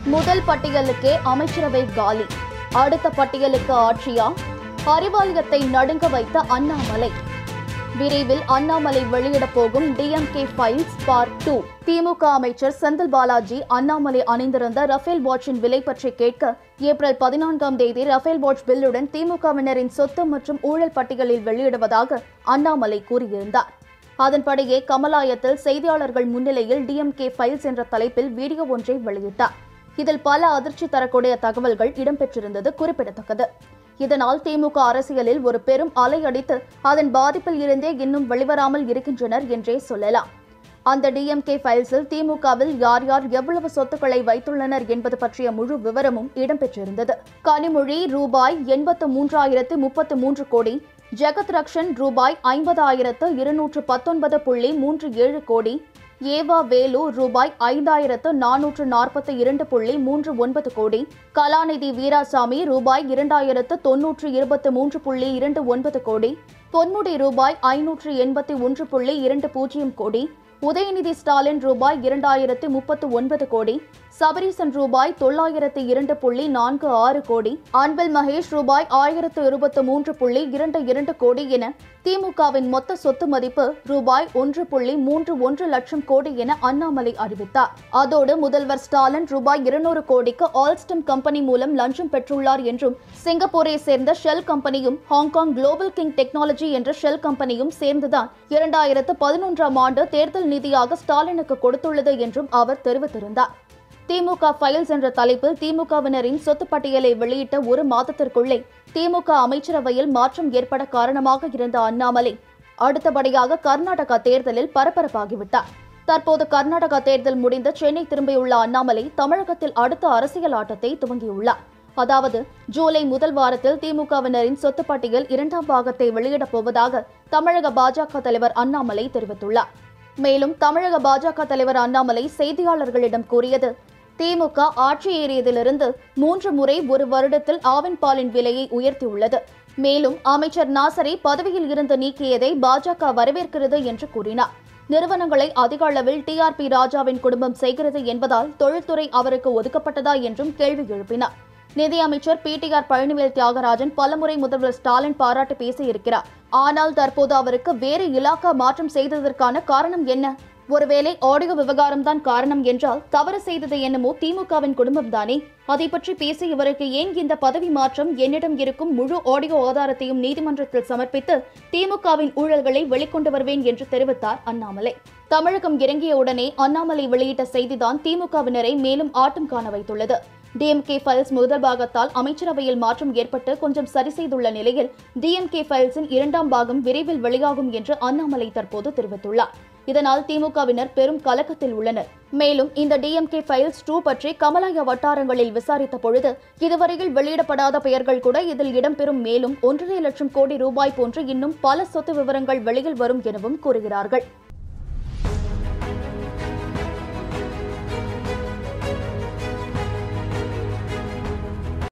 முதல் பட்டியலுக்கே அமைச்சரவை காலி அடுத்த பட்டியலுக்கு ஆட்சியா அறிவாலயத்தை நடுங்க வைத்த அண்ணாமலை விரைவில் அண்ணாமலை வெளியிடப் போகும் டிஎம்கே ஃபைல்ஸ் பார்ட் டூ திமுக அமைச்சர் செந்தில் பாலாஜி அண்ணாமலை அணிந்திருந்த ரஃபேல் வாட்சின் விலை பற்றி கேட்க ஏப்ரல் பதினான்காம் தேதி ரஃபேல் வாட்ச் பில்லுடன் திமுகவினரின் சொத்து மற்றும் ஊழல் பட்டியலில் வெளியிடுவதாக அண்ணாமலை கூறியிருந்தார் அதன்படியே கமலாயத்தில் செய்தியாளர்கள் முன்னிலையில் டிஎம்கே ஃபைல்ஸ் என்ற தலைப்பில் வீடியோ ஒன்றை வெளியிட்டார் இதில் பல அதிர்ச்சி தரக்கூடிய தகவல்கள் இடம்பெற்றிருந்தது குறிப்பிடத்தக்கது இதனால் திமுக அரசியலில் ஒரு பெரும் அலை அடித்து அதன் பாதிப்பில் இருந்தே இன்னும் வெளிவராமல் இருக்கின்றனர் என்றே சொல்லலாம் அந்த டிஎம்கே ஃபைல்ஸில் திமுகவில் யார் யார் எவ்வளவு சொத்துக்களை வைத்துள்ளனர் என்பது பற்றிய முழு விவரமும் இடம்பெற்றிருந்தது கனிமொழி ரூபாய் எண்பத்து மூன்றாயிரத்து முப்பத்து மூன்று கோடி ஜெகத் ரக்ஷன் ரூபாய் ஐம்பதாயிரத்து இருநூற்று பத்தொன்பது புள்ளி மூன்று ஏழு கோடி ஏவா வேலு ரூபாய் ஐந்தாயிரத்து நானூற்று நாற்பத்தி இரண்டு புள்ளி மூன்று ஒன்பது கோடி கலாநிதி வீராசாமி ரூபாய் இரண்டாயிரத்து தொன்னூற்று இருபத்து மூன்று புள்ளி இரண்டு ஒன்பது கோடி பொன்முடி ரூபாய் ஐநூற்று எண்பத்தி ஒன்று புள்ளி இரண்டு பூஜ்ஜியம் கோடி உதயநிதி ஸ்டாலின் ரூபாய் இரண்டாயிரத்து முப்பத்து ஒன்பது கோடி சபரீசன் ரூபாய் தொள்ளாயிரத்து இரண்டு புள்ளி நான்கு ஆறு கோடி அன்பில் மகேஷ் ரூபாய் ஆயிரத்து இருபத்து மூன்று புள்ளி இரண்டு இரண்டு கோடி என திமுகவின் மொத்த சொத்து மதிப்பு ரூபாய் ஒன்று புள்ளி மூன்று ஒன்று லட்சம் கோடி என அண்ணாமலை அறிவித்தார் அதோடு முதல்வர் ஸ்டாலின் ரூபாய் இருநூறு கோடிக்கு ஆல்ஸ்டம் கம்பெனி மூலம் லஞ்சம் பெற்றுள்ளார் என்றும் சிங்கப்பூரை சேர்ந்த ஷெல் கம்பெனியும் ஹாங்காங் குளோபல் கிங் டெக்னாலஜி என்ற ஷெல் கம்பெனியும் சேர்ந்துதான் இரண்டாயிரத்து பதினொன்றாம் ஆண்டு தேர்தல் நிதியாக ஸ்டாலினுக்கு கொடுத்துள்ளது என்றும் அவர் தெரிவித்திருந்தார் திமுக ஃபைல்ஸ் என்ற தலைப்பில் திமுகவினரின் சொத்து பட்டியலை வெளியிட்ட ஒரு மாதத்திற்குள்ளே திமுக அமைச்சரவையில் மாற்றம் ஏற்பட காரணமாக இருந்த அண்ணாமலை அடுத்தபடியாக கர்நாடகா தேர்தலில் பரபரப்பாகிவிட்டார் தற்போது கர்நாடகா தேர்தல் முடிந்து சென்னை திரும்பியுள்ள அண்ணாமலை தமிழகத்தில் அடுத்த அரசியல் ஆட்டத்தை துவங்கியுள்ளார் அதாவது ஜூலை முதல் வாரத்தில் திமுகவினரின் சொத்து பட்டியல் இரண்டாம் பாகத்தை வெளியிடப் போவதாக தமிழக பாஜக தலைவர் அண்ணாமலை தெரிவித்துள்ளார் மேலும் தமிழக பாஜக தலைவர் அண்ணாமலை செய்தியாளர்களிடம் கூறியது திமுக ஆட்சி ஏறியதிலிருந்து மூன்று முறை ஒரு வருடத்தில் ஆவின் பாலின் விலையை உயர்த்தியுள்ளது மேலும் அமைச்சர் நாசரை பதவியில் இருந்து நீக்கியதை பாஜக வரவேற்கிறது என்று கூறினார் நிறுவனங்களை அதிக அளவில் டிஆர்பி ராஜாவின் குடும்பம் செய்கிறது என்பதால் தொழில்துறை அவருக்கு ஒதுக்கப்பட்டதா என்றும் கேள்வி எழுப்பினார் நிதியமைச்சர் பிடிஆர் பழனிவேல் தியாகராஜன் பலமுறை முதல்வர் ஸ்டாலின் பாராட்டி பேசியிருக்கிறார் ஆனால் தற்போது அவருக்கு வேறு இலாக்கா மாற்றம் செய்ததற்கான காரணம் என்ன ஒருவேளை ஆடியோ விவகாரம் தான் காரணம் என்றால் தவறு செய்தது என்னமோ திமுகவின் குடும்பம் தானே அதை பற்றி பேசி இவருக்கு ஏன் இந்த பதவி மாற்றம் என்னிடம் இருக்கும் முழு ஆடியோ ஆதாரத்தையும் நீதிமன்றத்தில் சமர்ப்பித்து திமுகவின் ஊழல்களை வெளிக்கொண்டு வருவேன் என்று தெரிவித்தார் அண்ணாமலை தமிழகம் இறங்கிய உடனே அண்ணாமலை வெளியிட்ட செய்திதான் திமுகவினரை மேலும் ஆட்டம் காண வைத்துள்ளது டிஎம்கே ஃபைல்ஸ் முதல் பாகத்தால் அமைச்சரவையில் மாற்றம் ஏற்பட்டு கொஞ்சம் சரி செய்துள்ள நிலையில் டிஎம்கே ஃபைல்ஸின் இரண்டாம் பாகம் விரைவில் வெளியாகும் என்று அண்ணாமலை தற்போது தெரிவித்துள்ளார் இதனால் திமுகவினர் பெரும் கலக்கத்தில் உள்ளனர் மேலும் இந்த டிஎம்கே ஃபைல்ஸ் டூ பற்றி கமலாய வட்டாரங்களில் விசாரித்த பொழுது இதுவரையில் வெளியிடப்படாத பெயர்கள் கூட இதில் இடம்பெறும் மேலும் ஒன்றரை லட்சம் கோடி ரூபாய் போன்று இன்னும் பல சொத்து விவரங்கள் வெளியில் வரும் எனவும் கூறுகிறார்கள்